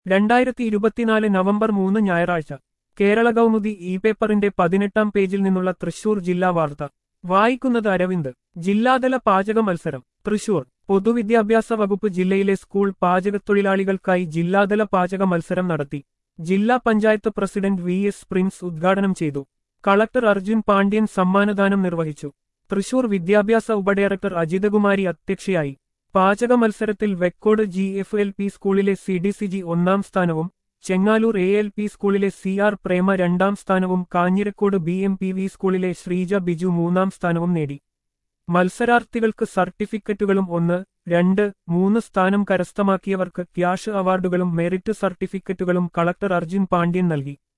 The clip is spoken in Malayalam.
രണ്ടായിരത്തി ഇരുപത്തിനാല് നവംബർ മൂന്ന് ഞായറാഴ്ച കേരള കൗമുദി ഇ പേപ്പറിന്റെ പതിനെട്ടാം പേജിൽ നിന്നുള്ള തൃശൂർ ജില്ലാ വാർത്ത വായിക്കുന്നത് അരവിന്ദ് ജില്ലാതല പാചക മത്സരം തൃശൂർ പൊതുവിദ്യാഭ്യാസ വകുപ്പ് ജില്ലയിലെ സ്കൂൾ പാചകത്തൊഴിലാളികൾക്കായി ജില്ലാതല പാചക മത്സരം നടത്തി ജില്ലാ panchayat president V S Prince ഉദ്ഘാടനം ചെയ്തു കളക്ടർ അർജുൻ പാണ്ഡ്യൻ സമ്മാനദാനം നിർവഹിച്ചു തൃശൂർ വിദ്യാഭ്യാസ ഉപഡയറക്ടർ അജിതകുമാരി അധ്യക്ഷയായി പാചക മത്സരത്തിൽ Vekkode G F L P സ്കൂളിലെ സി ഡി സി ജി ഒന്നാം സ്ഥാനവും ചെങ്ങാലൂർ എ എൽ പി സ്കൂളിലെ സി ആർ പ്രേമ രണ്ടാം സ്ഥാനവും Kanjirakode B M P V സ്കൂളിലെ ശ്രീജ ബിജു മൂന്നാം സ്ഥാനവും നേടി മത്സരാർത്ഥികൾക്ക് സർട്ടിഫിക്കറ്റുകളും ഒന്ന് രണ്ട് മൂന്ന് സ്ഥാനം കരസ്ഥമാക്കിയവർക്ക് ക്യാഷ് അവാർഡുകളും മെറിറ്റ് സർട്ടിഫിക്കറ്റുകളും കളക്ടർ അർജുൻ പാണ്ഡ്യൻ നൽകി